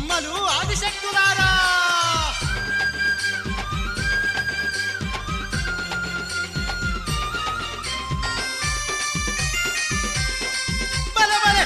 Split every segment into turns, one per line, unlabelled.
అమ్మలు ఆదిశక్తులారా బలే బలే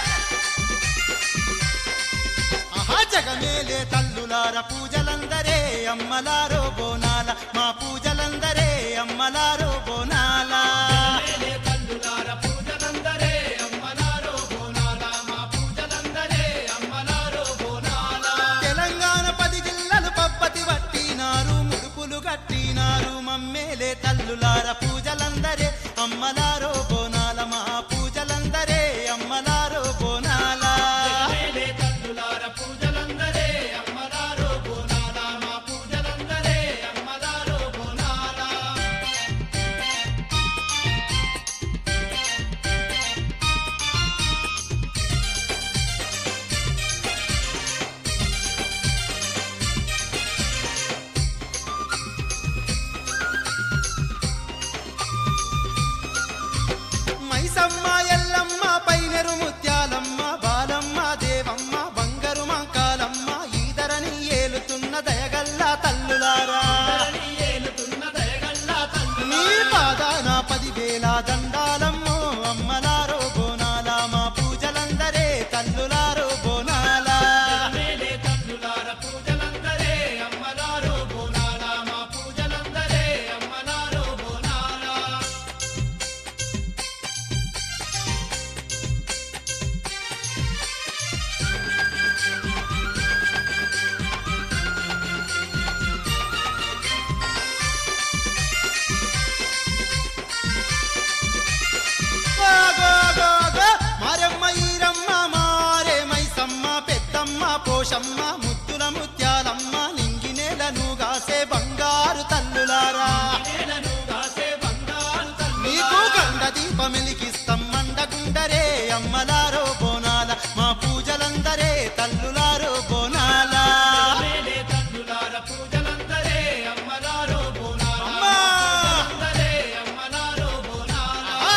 ఆహా జగమేలే తల్లులార పూజలందరే అమ్మలారో బోనాల మా పూజలందరే అమ్మలారో బోనాల
మేలే తల్లులార పూజలందరే అమ్మలారో బోనాల మా పూజలందరే అమ్మలారో బోనాల
తెలంగాణ పది జిల్లలు పప్పతి పట్టినారు ముడుపులు కట్టినారు మమ్మేలే తల్లులార పూజలందరే అమ్మలారో బోనాల మా పూజలందరే అమ్మలారో బోనాల
మేలే తల్లులార పూజలందరే అమ్మలారో బోనాల మా పూజలందరే అమ్మలారో బోనాల
మైసమ్మ ఎల్లమ్మ పైనెరు ముత్యాలమ్మ బాలమ్మ దేవమ్మ బంగారు మంకాలమ్మ ఈదరని ఏలుతున్న దయగల్లా తల్లులారా
ధరణి ఏలుతున్న దయగల్లా
నీ
తల్లులార
పాదాన పదివేల దండాలమ్మో అమ్మలారో బోనాల మా పూజలందరే తల్లులారో బోనాల
మేలే తల్లులార పూజలందరే అమ్మలారో బోనాల మా పూజలందరే అమ్మలారో బోనాల
గో, గో, గో, గో. మారెమ్మ ఈరమ్మ మారే మైసమ్మ పెద్దమ్మ పోషమ్మ ముద్దుల ముత్యాలమ్మ నింగి నేలను గాసే బంగారు తల్లులారా
నేలను దాసే బంగారు
నీకు
తల్లులార
గండ దీపమెలిగిస్తాం మండగుండరే అమ్మలారో బోనాల మా పూజలందరే తల్లులారో బోనాల
మేలే తల్లులార పూజలందరే అమ్మలారో బోనాల
అమ్మా!
పూజలందరే అమ్మలారో బోనాల
ఆ!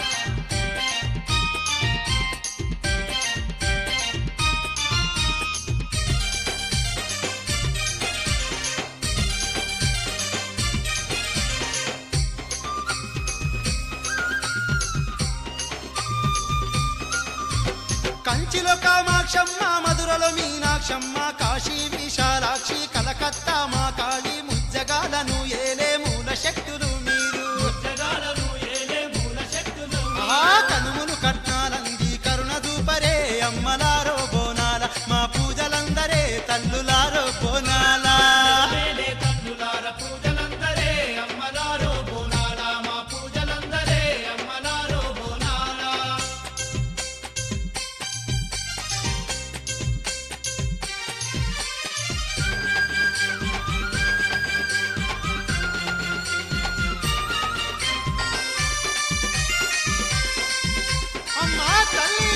కంచిలో కామాక్షమ్మ మధురలో మీనాక్షమ్మ కాశీ విశాలాక్షి కలకత్తా మా కాళీ ముజ్జగాలను ఏలే మూల శక్తులు మీరు
జగాలను ఏలే మూల శక్తులు
ఆ కనుములు కట్నాలంది కరుణ దూపరే అమ్మలారో బోనాల మా పూజలందరే తల్లులారో బోనాల
మేలే తల్లులార పూజలందరే అమ్మలారో బోనాల మా పూజలందరే అమ్మలారో బోనాల
అమ్మా తల్లి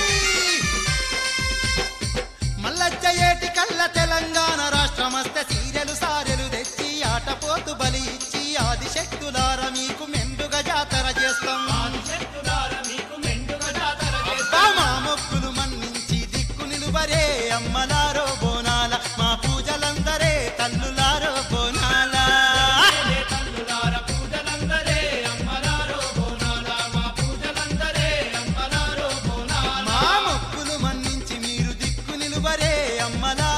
మల్లజ్జ ఏటి కళ్ళ తెలంగాణ రాష్ట్రమస్తే సీరెలు సారెలు తెచ్చి ఆటపోతు బలి ఇచ్చి ఆదిశక్తులార మీకు మెండుగా జాతర చేస్తాం
శక్తులార మీకు మెండుగా జాతర
అబ్బా
చేస్తాం
మా మొక్కులు మన్నించి దిక్కు నిలువరే అమ్మలారో బోనాల మా పూజలందరే తల్లులారో బోనాల
మేలే తల్లులార పూజలందరే అమ్మలారో బోనాల మా పూజలందరే అమ్మలారో బోనాల
మా మొక్కులు మన్నించి మీరు దిక్కు నిలువరే అమ్మలారో